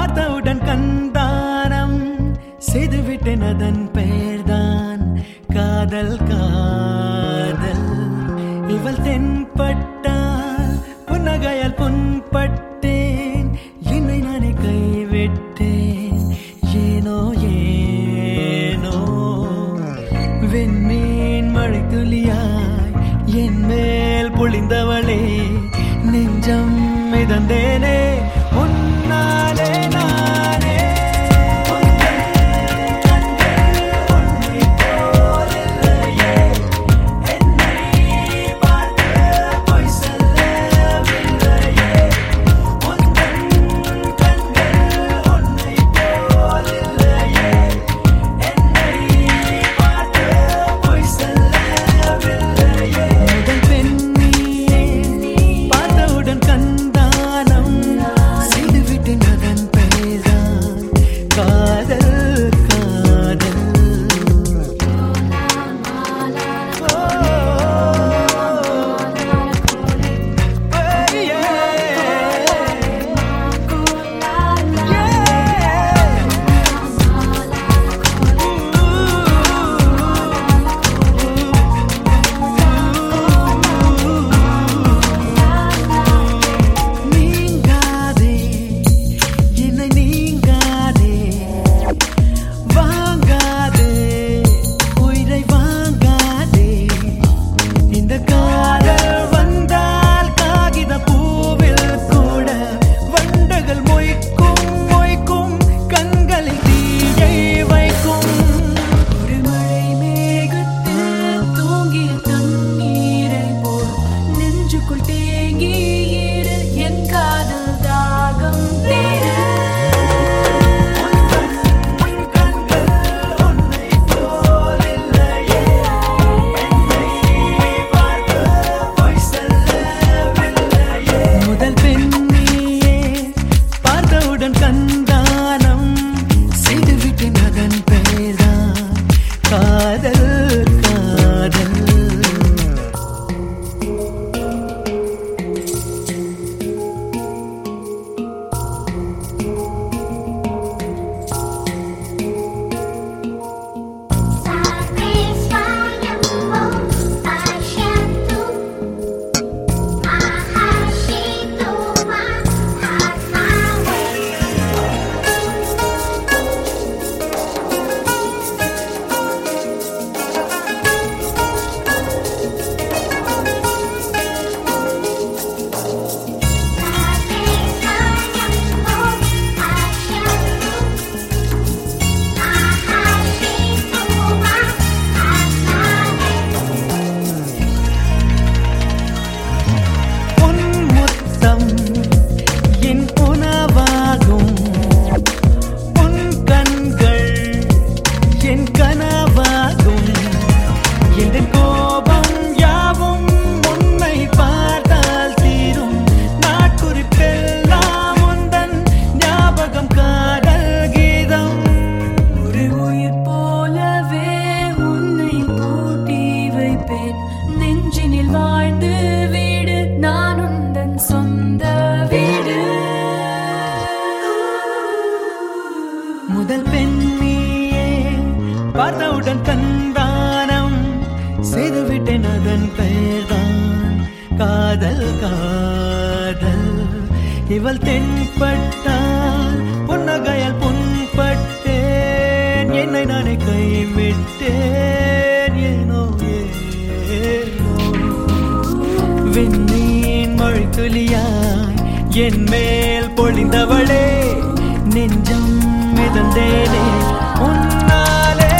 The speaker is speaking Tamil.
பார்த்தவுடன் கண்தானம் செய்துவிட்டேன் அதன் பெயர்தான் காதல் காதல் இவள் தென்பட்டால் புன்னகையால் புண்பட்டேன் என்னை நானே கைவிட்டேன் ஏனோ ஏனோ வெண்மீன் மழை துளியாய் என் மேல் பொழிந்தவளே நெஞ்சம் மிதந்தேனே உன்னாலே நானே முதல் பெண்ணியே பார்த்தவுடன் கண்தானம் செய்துவிட்டேன் அதன் பெயர்தான் காதல் காதல் நீங்காதே என்னை நீங்காதே வாங்காதே உயிரை வாங்காதே இந்த காதல் வந்தால் காகித பூவில் கூட வண்டுகள் மொய்க்கும் மொய்க்கும் கண்களில் தீயை வைக்கும் ஒரு மழை மேகத்தில் தூங்கிய தண்ணீரை போல் நெஞ்சுக்குள் தேங்கி இரு என் காதல் தாகம் தேர முதல் பெண்ணியே பார்த்தவுடன் கண்தானம் செய்துவிட்டேன் அதன் பெயர்தான் காதல் காதல் உன் முத்தம் என் உணவாகும் உன் கண்கள் என் கனவாகும் எந்த கோபம் யாவும் உன்னை பார்த்தால் தீரும் நாட்குறிப்பெல்லாம் உந்தன் ஞாபகம் காதல் கீதம் ஒரு உயிர் போலவே உன்னை பூட்டி வைப்பேன் நெஞ்சினில் வாழ்ந்து வீடு நான் உந்தன் சொந்த வீடு முதல் பெண்ணியே பார்த்தவுடன் கண்தானம் செய்துவிட்டேன் அதன் பெயர்தான் காதல் காதல் இவள் தென்பட்டால் புன்னகையால் புண்பட்டேன் என்னை நானே கைவிட்டேன் ஏனோ ஏனோ விண்மீன் மழை துளியாய் என் மேல் பொழிந்தவளே நெஞ்சம் மிதந்தேனே உன்னாலே